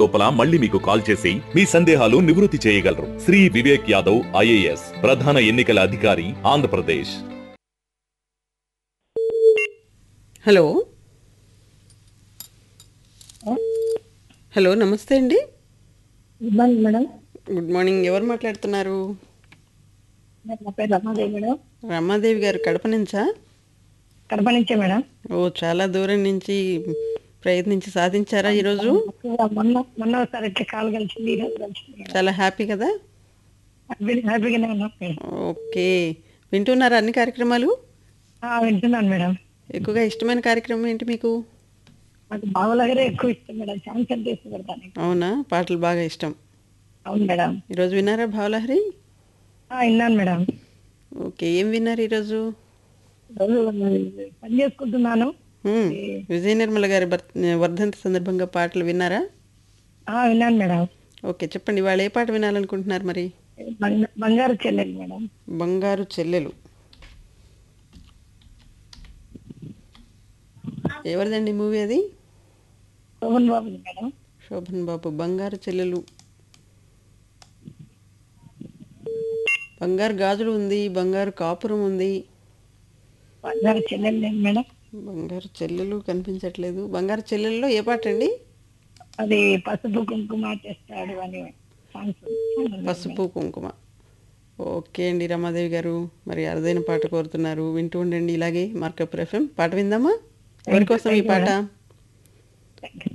లోపల మళ్ళీ మీకు కాల్ చేసి మీ సందేహాలు నివృత్తి చేయగలరు శ్రీ వివేక్ యాదవ్ ఐఏఎస్ ప్రధాన ఎన్నికల అధికారి ఆంధ్రప్రదేశ్ హలో హలో నమస్తే అండి good morning madam good morning ఎవరు మాట్లాడుతున్నారు నా పేరు రమాదేవి మేడం రమాదేవి గారు కడప నుంచా కడప నుంచే మేడం ఓ చాలా దూరం నుంచి ప్రయత్నించి సాధించారా ఈరోజు మొన్న మొన్న ఒకసారి ఇట్లా కాల్ కలిసింది ఈరోజు కలిసింది మేడం. చాలా హ్యాపీ కదా హ్యాపీ హ్యాపీగానే ఉన్నాం మేడం ఓకే వింటున్నారా అన్ని కార్యక్రమాలు ఆ, వింటున్నాను మేడం ఎక్కువగా ఇష్టమైన కార్యక్రమం ఏంటి మీకు నాకు బావలగరే ఎక్కువ ఇష్టం మేడం ఛాన్స్ అంటే ఇష్టపడతాను అవునా పాటలు బాగా ఇష్టం అవును మేడం ఈరోజు విన్నారా భావలహరి ఆ, విన్నాను మేడం ఓకే ఏం విన్నారు ఈరోజు రోజు పని చేసుకుంటున్నాను హ్మ్. విజయ నిర్మల గారి బర్త్ వర్ధంతి సందర్భంగా పాటలు విన్నారా ఆ, విన్నాను మేడం ఓకే చెప్పండి వాళ్ళు ఏ పాట వినాలనుకుంటున్నారు మరి బంగ- బంగారు చెల్లెలు మేడం బంగారు చెల్లెలు ఎవరిదండి మూవీ అది శోభన్ బాబు మేడం శోభన్ బాబు బంగారు చెల్లెలు బంగారు గాజులు ఉంది బంగారు కాపురం ఉంది బంగారు చెల్లెలు లేదు మేడం బంగారు చెల్లెలు కనిపించట్లేదు బంగారు చెల్లెల్లో ఏ పాట అండి అది పసుపు కుంకుమ చేస్తాడు అని సాంగ్స్ పసుపు కుంకుమ ఓకే అండి రమాదేవి గారు మరి అరుదైన పాట కోరుతున్నారు వింటూ ఉండండి ఇలాగే మార్కప్ ఎఫ్ఎం పాట విందామా ఎవరి కోసం ఈ పాట థ్యాంక్ యూ